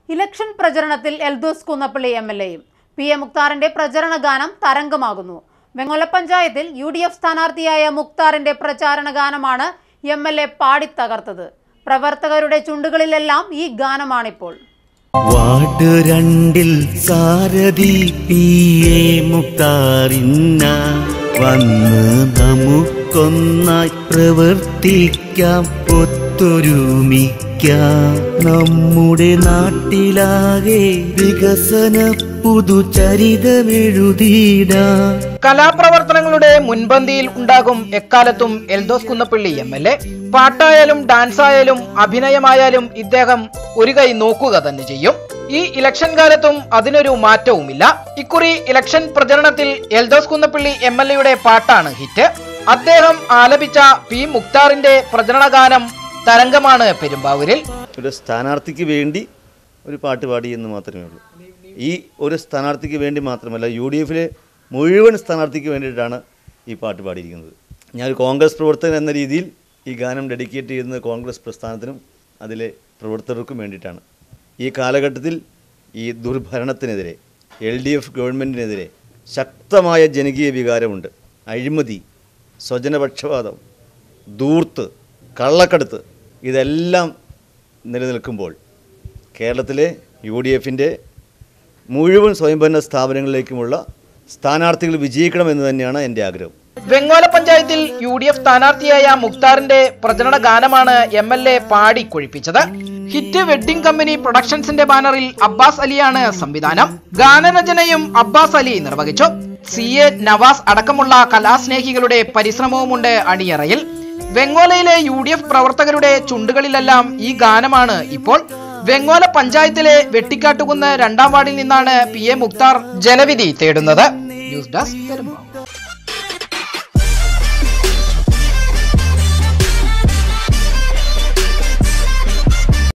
election പ്രചരണത്തിൽ Eldhose Kunnappilly M L എയും P A മുക്താറിന്റെ പ്രചരണ ഗാനം തരംഗമാകുന്നു വെങ്ങോല പഞ്ചായത്തിൽ യു ഡി എഫ് സ്ഥാനാർത്ഥിയായ മുക്താറിന്റെ പ്രചാരണ ഗാനമാണ് എം എൽ എ പാടിത്തകർത്തത് പ്രവർത്തകരുടെ ചുണ്ടുകളിലെല്ലാം ഈ ഗാനമാണിപ്പോൾ വാർഡ് രണ്ടിൽ സാരഥി പി എ മുക്താറിന്ന വന്ന് നമുക്കൊന്നായി പ്രവർത്തിക്കാം ഒത്തൊരുമിക്കാം നമ്മുടെ നാട്ടിലാകെ വികസന പുതുചരിതമെഴുതിയിടാം കലാപ്രവർത്തനങ്ങളുടെ മുൻപന്തിയിൽ ഉണ്ടാകും എക്കാലത്തും Eldhose Kunnappilly M L A പാട്ടായാലും ഡാൻസായാലും അഭിനയമായാലും ഇദ്ദേഹം ഒരു കൈ നോക്കുക തന്നെ ചെയ്യും ഈ ഇലക്ഷൻ കാലത്തും അതിനൊരു മാറ്റവുമില്ല ഇക്കുറി ഇലക്ഷൻ പ്രചരണത്തിൽ എൽദോസ് കുന്നപ്പള്ളി എം എൽ എയുടെ പാട്ടാണ് ഹിറ്റ് അദ്ദേഹം ആലപിച്ച പി മുക്താറിന്റെ പ്രചരണ ഗാനം തരംഗമാണ് പെരുമ്പാവൂരിൽ ഒരു സ്ഥാനാർത്ഥിക്ക് വേണ്ടി ഒരു പാട്ട് പാടി എന്ന് മാത്രമേ ഉള്ളൂ ഈ ഒരു സ്ഥാനാർത്ഥിക്ക് വേണ്ടി മാത്രമല്ല യു ഡി എഫിലെ മുഴുവൻ സ്ഥാനാർത്ഥിക്ക് വേണ്ടിയിട്ടാണ് ഈ പാട്ട് പാടിയിരിക്കുന്നത് ഞാൻ കോൺഗ്രസ് പ്രവർത്തകൻ എന്ന രീതിയിൽ ഈ ഗാനം ഡെഡിക്കേറ്റ് ചെയ്യുന്നത് കോൺഗ്രസ് പ്രസ്ഥാനത്തിനും അതിലെ പ്രവർത്തകർക്കും വേണ്ടിയിട്ടാണ് ഈ കാലഘട്ടത്തിൽ ഈ ദുർഭരണത്തിനെതിരെ എൽ ഡി എഫ് ഗവൺമെൻറ്റിനെതിരെ ശക്തമായ ജനകീയ വികാരമുണ്ട് അഴിമതി സ്വജനപക്ഷപാതം ദൂർത്ത് കള്ളക്കടത്ത് ഇതെല്ലാം നിലനിൽക്കുമ്പോൾ കേരളത്തിലെ യു ഡി എഫിൻ്റെ മുഴുവൻ സ്വയംഭരണ സ്ഥാപനങ്ങളിലേക്കുമുള്ള സ്ഥാനാർത്ഥികൾ വിജയിക്കണമെന്ന് തന്നെയാണ് എൻ്റെ ആഗ്രഹം വെങ്ങോല പഞ്ചായത്തിൽ യു ഡി എഫ് സ്ഥാനാർത്ഥിയായ മുക്താറിന്റെ പ്രചരണ ഗാനമാണ് എം എൽ എ പാടി കൊഴിപ്പിച്ചത് ഹിറ്റ് വെഡ്ഡിംഗ് കമ്പനി പ്രൊഡക്ഷൻസിന്റെ ബാനറിൽ അബ്ബാസ് അലിയാണ് സംവിധാനം ഗാനരചനയും അബ്ബാസ് അലി നിർവഹിച്ചു സി എ നവാസ് അടക്കമുള്ള കലാസ്നേഹികളുടെ പരിശ്രമവുമുണ്ട് അണിയറയിൽ വെങ്ങോലയിലെ യു ഡി എഫ് പ്രവർത്തകരുടെ ചുണ്ടുകളിലെല്ലാം ഈ ഗാനമാണ് ഇപ്പോൾ വെങ്ങോല പഞ്ചായത്തിലെ വെട്ടിക്കാട്ടുകുന്ന് രണ്ടാം വാർഡിൽ നിന്നാണ് പി എ മുക്താർ ജനവിധി തേടുന്നത് ന്യൂസ് ഡെസ്ക് പെരുമ്പാവൂർ